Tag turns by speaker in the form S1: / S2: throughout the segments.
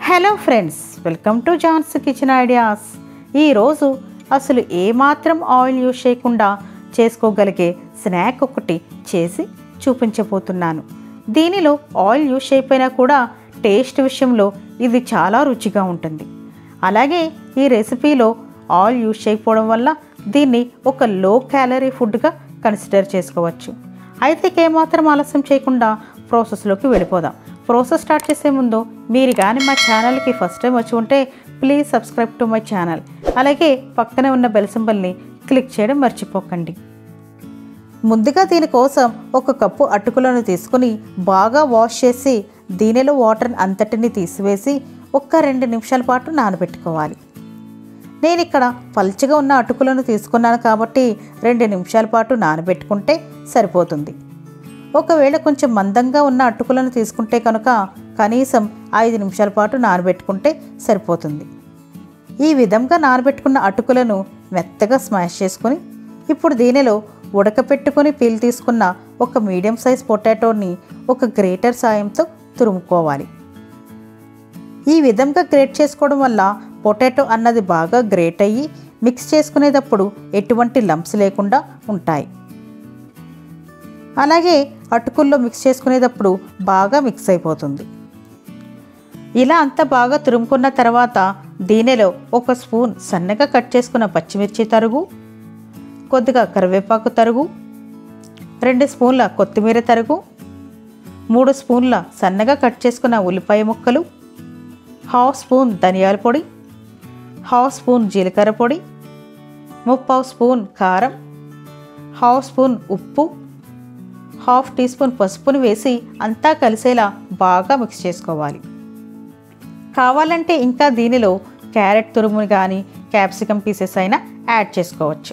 S1: hello friends welcome to John's kitchen ideas ఈరోజు అసలు ఏమాత్రం ఆయిల్ యూజ్ చేయకుండా చేసుకోగలిగే స్నాక్ ఒకటి చేసి చూపించబోతున్నాను దీనిలో ఆయిల్ యూజ్ చేయకపోయినా కూడా టేస్ట్ విషయంలో ఇది చాలా రుచిగా ఉంటుంది అలాగే ఈ రెసిపీలో ఆయిల్ యూజ్ చేయకపోవడం వల్ల దీన్ని ఒక లో క్యాలరీ ఫుడ్గా కన్సిడర్ చేసుకోవచ్చు అయితే ఏమాత్రం ఆలస్యం చేయకుండా ప్రాసెస్లోకి వెళ్ళిపోదాం ప్రాసెస్ స్టార్ట్ చేసే ముందు మీరు కానీ మా ఛానల్కి ఫస్ట్ టైం వచ్చి ఉంటే please subscribe to my channel అలాగే పక్కనే ఉన్న బెల్ సింబల్ని క్లిక్ చేయడం మర్చిపోకండి ముందుగా దీనికోసం ఒక కప్పు అటుకులను తీసుకుని బాగా వాష్ చేసి దీనిలో వాటర్ అంతటిని తీసివేసి ఒక్క రెండు నిమిషాల పాటు నానబెట్టుకోవాలి నేను ఇక్కడ పల్చగా ఉన్న అటుకులను తీసుకున్నాను కాబట్టి రెండు నిమిషాల పాటు నానబెట్టుకుంటే సరిపోతుంది ఒకవేళ కొంచెం మందంగా ఉన్న అటుకులను తీసుకుంటే కనుక కనీసం ఐదు నిమిషాల పాటు నానబెట్టుకుంటే సరిపోతుంది ఈ విధంగా నానబెట్టుకున్న అటుకులను మెత్తగా స్మాష్ చేసుకొని ఇప్పుడు దీనిలో ఉడకపెట్టుకొని పీల్ తీసుకున్న ఒక మీడియం సైజ్ పొటాటోని ఒక గ్రేటర్ సాయంతో తురుముకోవాలి ఈ విధంగా గ్రేట్ చేసుకోవడం వల్ల పొటాటో అన్నది బాగా గ్రేట్ అయ్యి మిక్స్ చేసుకునేటప్పుడు ఎటువంటి లంప్స్ లేకుండా ఉంటాయి అలాగే అటుకుల్లో మిక్స్ చేసుకునేటప్పుడు బాగా మిక్స్ అయిపోతుంది ఇలా అంతా బాగా తురుముకున్న తర్వాత దీనిలో ఒక స్పూన్ సన్నగా కట్ చేసుకున్న పచ్చిమిర్చి తరుగు కొద్దిగా కరివేపాకు తరుగు రెండు స్పూన్ల కొత్తిమీర తరుగు మూడు స్పూన్ల సన్నగా కట్ చేసుకున్న ఉల్లిపాయ ముక్కలు హాఫ్ స్పూన్ ధనియాల పొడి హాఫ్ స్పూన్ జీలకర్ర పొడి ముప్పావు స్పూన్ కారం హాఫ్ స్పూన్ ఉప్పు హాఫ్ టీ స్పూన్ పసుపుని వేసి అంతా కలిసేలా బాగా మిక్స్ చేసుకోవాలి కావాలంటే ఇంకా దీనిలో క్యారెట్ తురుముని కానీ క్యాప్సికమ్ పీసెస్ అయినా యాడ్ చేసుకోవచ్చు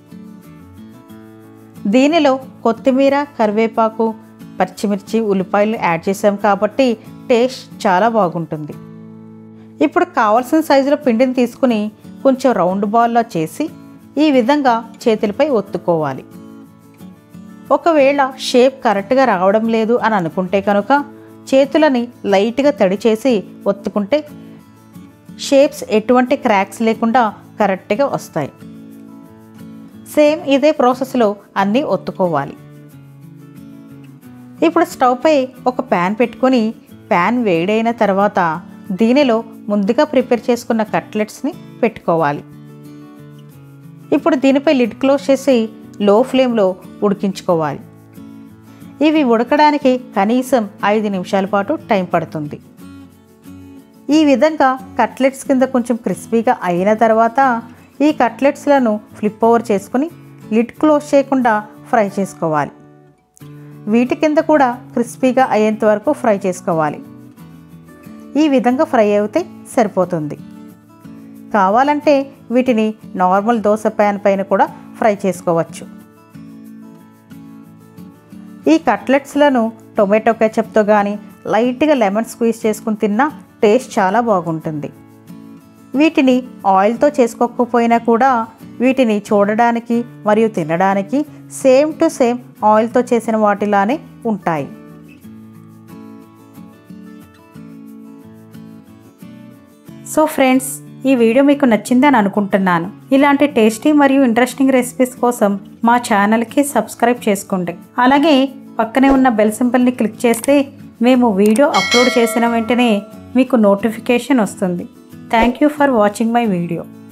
S1: దీనిలో కొత్తిమీర కరివేపాకు పచ్చిమిర్చి ఉల్లిపాయలు యాడ్ చేసాం కాబట్టి టేస్ట్ చాలా బాగుంటుంది ఇప్పుడు కావాల్సిన సైజులో పిండిని తీసుకుని కొంచెం రౌండ్ బాల్లో చేసి ఈ విధంగా చేతులపై ఒత్తుకోవాలి ఒకవేళ షేప్ కరెక్ట్గా రావడం లేదు అని అనుకుంటే కనుక చేతులని లైట్గా తడి చేసి ఒత్తుకుంటే షేప్స్ ఎటువంటి క్రాక్స్ లేకుండా కరెక్ట్గా వస్తాయి సేమ్ ఇదే ప్రాసెస్లో అన్నీ ఒత్తుకోవాలి ఇప్పుడు స్టవ్ పై ఒక ప్యాన్ పెట్టుకొని ప్యాన్ వేడైన తర్వాత దీనిలో ముందుగా ప్రిపేర్ చేసుకున్న కట్లెట్స్ని పెట్టుకోవాలి ఇప్పుడు దీనిపై లిడ్ క్లోజ్ చేసి లో ఫ్లేమ్లో ఉడికించుకోవాలి ఇవి ఉడకడానికి కనీసం ఐదు నిమిషాల పాటు టైం పడుతుంది ఈ విధంగా కట్లెట్స్ కింద కొంచెం క్రిస్పీగా అయిన తర్వాత ఈ కట్లెట్స్లను ఫ్లిప్ ఓవర్ చేసుకుని లిడ్ క్లోజ్ చేయకుండా ఫ్రై చేసుకోవాలి వీటి కింద కూడా క్రిస్పీగా అయ్యేంత వరకు ఫ్రై చేసుకోవాలి ఈ విధంగా ఫ్రై అయితే సరిపోతుంది కావాలంటే వీటిని నార్మల్ దోశ ప్యాన్ పైన కూడా ఫ్రై చేసుకోవచ్చు ఈ కట్లెట్స్లను టొమాటో కెచప్తో కానీ లైట్గా లెమన్ స్క్వీజ్ చేసుకుని తిన్నా టేస్ట్ చాలా బాగుంటుంది వీటిని ఆయిల్తో చేసుకోకపోయినా కూడా వీటిని చూడడానికి మరియు తినడానికి సేమ్ టు సేమ్ ఆయిల్తో చేసిన వాటిలానే ఉంటాయి సో ఫ్రెండ్స్ ఈ వీడియో మీకు నచ్చిందని అనుకుంటున్నాను ఇలాంటి టేస్టీ మరియు ఇంట్రెస్టింగ్ రెసిపీస్ కోసం మా ఛానల్కి సబ్స్క్రైబ్ చేసుకోండి అలాగే పక్కనే ఉన్న బెల్ సింబల్ని క్లిక్ చేస్తే మేము వీడియో అప్లోడ్ చేసిన వెంటనే మీకు నోటిఫికేషన్ వస్తుంది thank you for watching my video